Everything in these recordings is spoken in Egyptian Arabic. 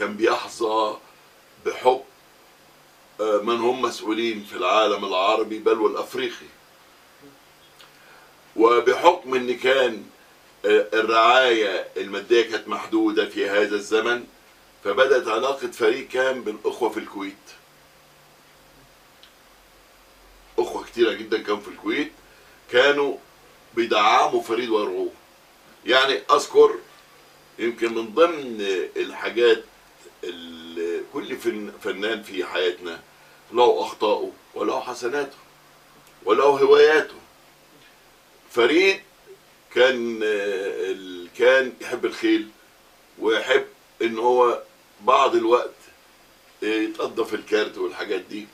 كان بيحظى بحب آه، من هم مسؤولين في العالم العربي بل والافريقي وبحكم ان كان آه، الرعايه الماديه كانت محدوده في هذا الزمن فبدات علاقه فريق كان بالاخوه في الكويت اخوه كتيره جدا كانوا في الكويت كانوا بيدعموا فريد ويرعوه يعني اذكر يمكن من ضمن الحاجات اللي كل فن- فنان في حياتنا له اخطائه وله حسناته وله هواياته فريد كان آه، ال- كان يحب الخيل ويحب ان هو بعض الوقت آه، يتقضى في الكارت والحاجات دي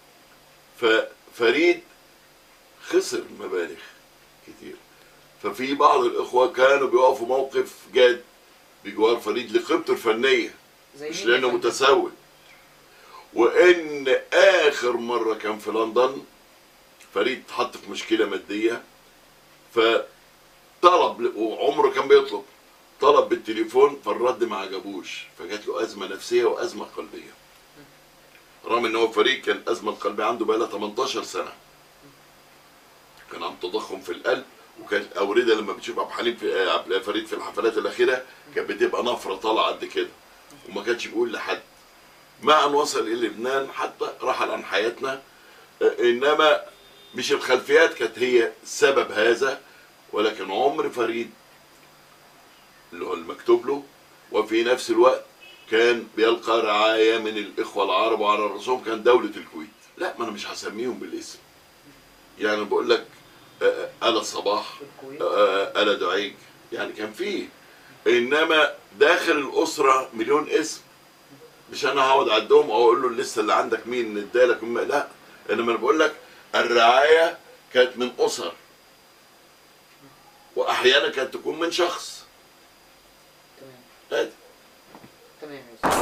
ففريد خسر مبالغ كتير ففي بعض الاخوه كانوا بيقفوا موقف جاد بجوار فريد لقيمته الفنيه زي مش مين لانه يا فندم؟ متسول وان اخر مره كان في لندن فريد اتحط في مشكله ماديه فطلب وعمره كان بيطلب طلب بالتليفون فالرد ما عجبوش فجات له ازمه نفسيه وازمه قلبيه رغم ان هو فريد كان الازمه القلبيه عنده بقى لها 18 سنه كان عنده تضخم في القلب وكان الاورده لما بتشوف عبد الحليم في آه، عبد فريد في الحفلات الاخيره كانت بتبقى نفره طالعه قد كده وما كانش بيقول لحد مع ان وصل الى لبنان حتى رحل عن حياتنا آه، انما مش الخلفيات كانت هي سبب هذا ولكن عمر فريد اللي هو المكتوب له وفي نفس الوقت كان بيلقى رعاية من الإخوة العرب وعلى رأسهم كان دولة الكويت لا ما أنا مش هسميهم بالاسم يعني بقول لك آه، آه، آل صباح الكويت آه، آل دعيج يعني كان فيه إنما داخل الأسرة مليون اسم مش أنا هقعد أعدهم أو أقول له الليستة اللي عندك مين ادالك ومين- لا إنما أنا بقول لك الرعاية كانت من أسر وأحيانا كانت تكون من شخص تمام هادي تمام يا أستاذ